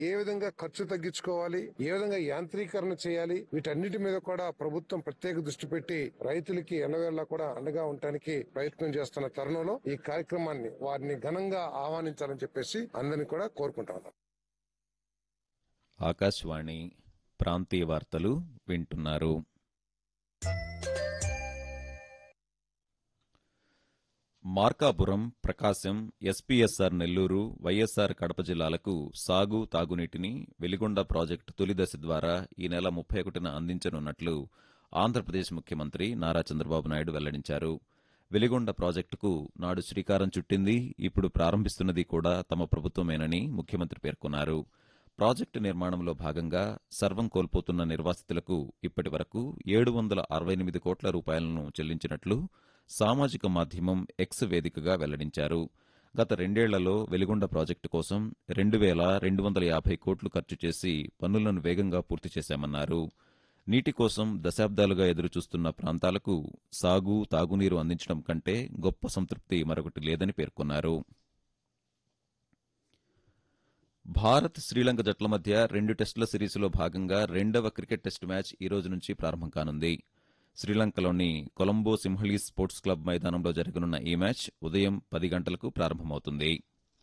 ఏ విధంగా ఖర్చు తగ్గించుకోవాలి ఏ విధంగా యాంత్రీకరణ చేయాలి వీటన్నిటి మీద కూడా ప్రభుత్వం ప్రత్యేక దృష్టి పెట్టి రైతులకి ఎన్నవేళ కూడా అండగా ఉండటానికి ప్రయత్నం చేస్తున్న తరుణంలో ఈ కార్యక్రమాన్ని వారిని ఘనంగా ఆహ్వానించాలని చెప్పేసి అందరినీ కూడా కోరుకుంటా ఉన్నాం ఆకాశవాణి ప్రాంతీయ వార్తలు వింటున్నారు మార్కాపురం ప్రకాశం ఎస్పీఎస్ఆర్ నెల్లూరు వైఎస్ఆర్ కడప జిల్లాలకు సాగు తాగునీటిని వెలిగొండ ప్రాజెక్టు తొలి దశ ద్వారా ఈ నెల ముప్పై ఒకటిన అందించనున్నట్లు ఆంధ్రప్రదేశ్ ముఖ్యమంత్రి నారా చంద్రబాబు నాయుడు వెల్లడించారు వెలిగొండ ప్రాజెక్టుకు నాడు శ్రీకారం చుట్టింది ఇప్పుడు ప్రారంభిస్తున్నది కూడా తమ ప్రభుత్వమేనని ముఖ్యమంత్రి పేర్కొన్నారు ప్రాజెక్టు నిర్మాణంలో భాగంగా సర్వం కోల్పోతున్న నిర్వాసితులకు ఇప్పటి వరకు ఏడు వందల అరవై ఎనిమిది కోట్ల రూపాయలను చెల్లించినట్లు సామాజిక మాధ్యమం ఎక్స్ వేదికగా వెల్లడించారు గత రెండేళ్లలో వెలిగొండ ప్రాజెక్టు కోసం రెండు వేల రెండు వందల యాభై కోట్లు ఖర్చు చేసి పనులను వేగంగా పూర్తి చేశామన్నారు నీటి కోసం దశాబ్దాలుగా ఎదురుచూస్తున్న ప్రాంతాలకు సాగు తాగునీరు అందించడం కంటే గొప్ప సంతృప్తి మరొకటి లేదని పేర్కొన్నారు భారత్ శ్రీలంక జట్ల మధ్య రెండు టెస్టుల సిరీస్లో భాగంగా రెండవ క్రికెట్ టెస్టు మ్యాచ్ ఈ రోజు నుంచి ప్రారంభం కానుంది శ్రీలంకలోని కొలంబో సింహళీస్ స్పోర్ట్స్ క్లబ్ మైదానంలో జరగనున్న ఈ మ్యాచ్ ఉదయం పది గంటలకు ప్రారంభమవుతుంది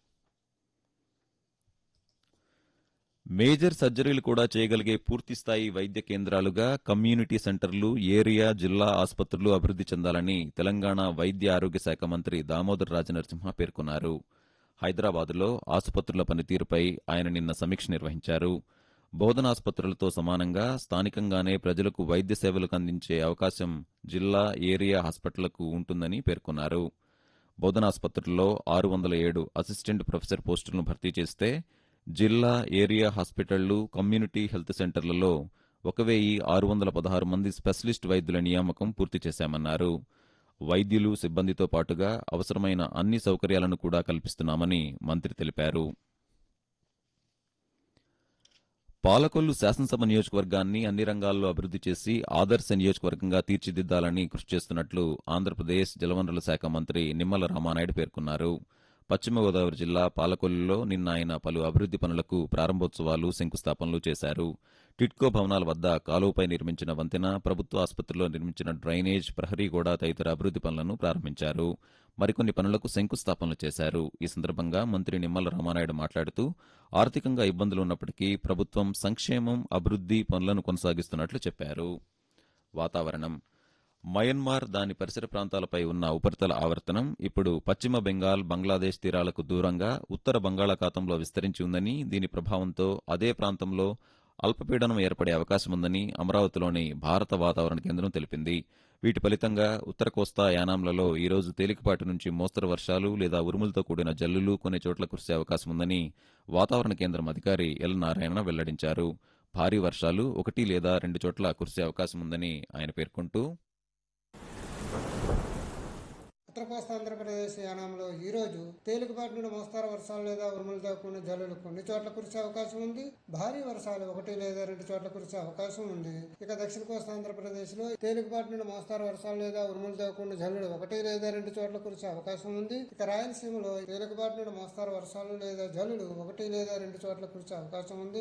మేజర్ సర్జరీలు కూడా చేయగలిగే పూర్తిస్థాయి వైద్య కేంద్రాలుగా కమ్యూనిటీ సెంటర్లు ఏరియా జిల్లా ఆసుపత్రులు అభివృద్ది చెందాలని తెలంగాణ వైద్య ఆరోగ్య శాఖ మంత్రి దామోదర్ రాజనరసింహ పేర్కొన్నారు హైదరాబాదులో ఆసుపత్రుల పనితీరుపై ఆయన నిన్న సమీక్ష నిర్వహించారు బోధనాసుపత్రులతో సమానంగా స్థానికంగానే ప్రజలకు వైద్య సేవలకు అందించే అవకాశం జిల్లా ఏరియా హాస్పిటళ్లకు ఉంటుందని పేర్కొన్నారు బోధనాసుపత్రుల్లో ఆరు వందల ఏడు అసిస్టెంట్ ప్రొఫెసర్ పోస్టులను భర్తీ చేస్తే జిల్లా ఏరియా హాస్పిటళ్లు కమ్యూనిటీ హెల్త్ సెంటర్లలో ఒక వెయ్యి ఆరు వందల పదహారు మంది స్పెషలిస్ట్ వైద్యుల నియామకం పూర్తి చేశామన్నారు వైద్యులు సిబ్బందితో పాటుగా అవసరమైన అన్ని సౌకర్యాలను కూడా కల్పిస్తున్నామని మంత్రి తెలిపారు పాలకొల్లు శాసనసభ నియోజకవర్గాన్ని అన్ని రంగాల్లో అభివృద్ది చేసి ఆదర్శ నియోజకవర్గంగా తీర్చిదిద్దాలని కృషి చేస్తున్నట్లు ఆంధ్రప్రదేశ్ జలవనరుల శాఖ మంత్రి నిమ్మల రామానాయుడు పేర్కొన్నారు పశ్చిమ గోదావరి జిల్లా పాలకొల్లులో నిన్న ఆయన పలు అభివృద్ది పనులకు ప్రారంభోత్సవాలు శంకుస్థాపనలు చేశారు టిట్కో భవనాల వద్ద కాలువపై నిర్మించిన వంతెన ప్రభుత్వ ఆసుపత్రిలో నిర్మించిన డ్రైనేజ్ ప్రహరీ గోడ తదితర అభివృద్ది పనులను ప్రారంభించారు మరికొన్ని పనులకు శంకుస్థాపనలు చేశారు ఈ సందర్భంగా మంత్రి నిమ్మల రామానాయుడు మాట్లాడుతూ ఆర్థికంగా ఇబ్బందులు ఉన్నప్పటికీ ప్రభుత్వం సంక్షేమం అభివృద్ది పనులను కొనసాగిస్తున్నట్లు చెప్పారు వాతావరణం మయన్మార్ దాని పరిసర ప్రాంతాలపై ఉన్న ఉపరితల ఆవర్తనం ఇప్పుడు పశ్చిమ బెంగాల్ బంగ్లాదేశ్ తీరాలకు దూరంగా ఉత్తర బంగాళాఖాతంలో విస్తరించి ఉందని దీని ప్రభావంతో అదే ప్రాంతంలో అల్పపీడనం ఏర్పడే అవకాశం ఉందని అమరావతిలోని భారత వాతావరణ కేంద్రం తెలిపింది వీటి ఫలితంగా ఉత్తర కోస్తా యానాంలలో ఈ రోజు తేలికపాటి నుంచి మోస్తరు వర్షాలు లేదా ఉరుములతో కూడిన జల్లులు కొన్ని చోట్ల కురిసే అవకాశం ఉందని వాతావరణ కేంద్రం అధికారి ఎల్ నారాయణ వెల్లడించారు భారీ వర్షాలు ఒకటి లేదా రెండు చోట్ల కురిసే అవకాశం ఉందని ఆయన పేర్కొంటూ ఉత్తర కోస్తా ఆంధ్రప్రదేశ్ యానాంలో ఈ రోజు తేలికపాటి నుండి మోస్తారు వర్షాలు లేదా ఉరుములతో కూడిన జల్లులు కొన్ని చోట్ల కురిసే అవకాశం ఉంది భారీ వర్షాలు ఒకటి లేదా రెండు చోట్ల కురిసే అవకాశం ఉంది ఇక దక్షిణ కోస్తా ఆంధ్రప్రదేశ్ లో తేలికపాటి నుండి మోస్తారు వర్షాలు లేదా ఉరుములతో కూడిన జల్లులు ఒకటి లేదా రెండు చోట్ల కురిసే అవకాశం ఉంది ఇక రాయలసీమలో తేలికపాటి నుండి మోస్తారు వర్షాలు లేదా జల్లులు ఒకటి లేదా రెండు చోట్ల కురిసే అవకాశం ఉంది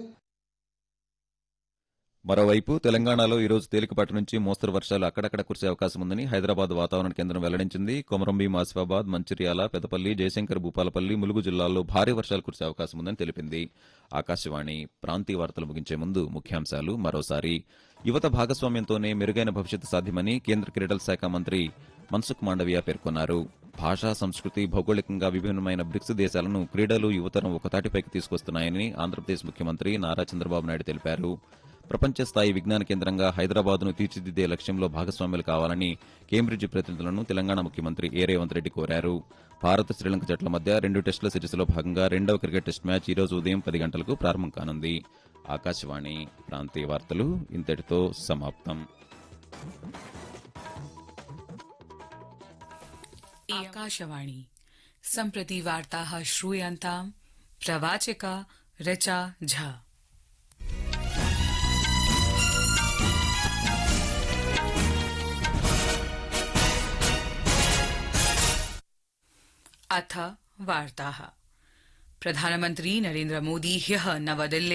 మరోవైపు తెలంగాణలో ఈ రోజు తేలికపాటి నుంచి మోస్తరు వర్షాలు అక్కడక్కడ కురిసే అవకాశం ఉందని హైదరాబాద్ వాతావరణ కేంద్రం వెల్లడించింది కొమరంభీం ఆసిఫాబాద్ మంచిర్యాల పెదపల్లి జయశంకర్ భూపాలపల్లి ములుగు జిల్లాల్లో భారీ వర్షాలు కురిసే అవకాశం ఉందని తెలిపింది ఆకాశవాణి ప్రాంతీయ వార్తలు ముగించే ముందు ముఖ్యాంశాలు మరోసారి యువత భాగస్వామ్యంతోనే మెరుగైన భవిష్యత్తు సాధ్యమని కేంద్ర క్రీడల శాఖ మంత్రి మన్సుఖ్ మాండవియా పేర్కొన్నారు భాషా సంస్కృతి భౌగోళికంగా విభిన్నమైన బ్రిక్స్ దేశాలను క్రీడలు యువతరం ఒకతాటిపైకి తీసుకొస్తున్నాయని ఆంధ్రప్రదేశ్ ముఖ్యమంత్రి నారా చంద్రబాబు నాయుడు తెలిపారు ప్రపంచ స్థాయి విజ్ఞాన కేంద్రంగా హైదరాబాద్ను తీర్చిదిద్దే లక్ష్యంలో భాగస్వాములు కావాలని కేంబ్రిడ్జ్ ప్రతినిధులను తెలంగాణ ముఖ్యమంత్రి ఏ రేవంత్ రెడ్డి కోరారు భారత్ శ్రీలంక జట్ల మధ్య రెండు టెస్టుల సిరీస్లో భాగంగా రెండవ క్రికెట్ టెస్ట్ మ్యాచ్ ఈ రోజు ఉదయం పది గంటలకు ప్రారంభం కానుంది ఆకాశవాణి ప్రాంతీయ వార్తలు ఇంతటితో సమాప్తం आकाशवाणी सम्प्रति वार्ताः श्रूयन्ताम् प्रवाचिका रचा झा अथ वार्ताः प्रधानमन्त्री नरेन्द्र मोदी ह्यः नवदिल्ल्या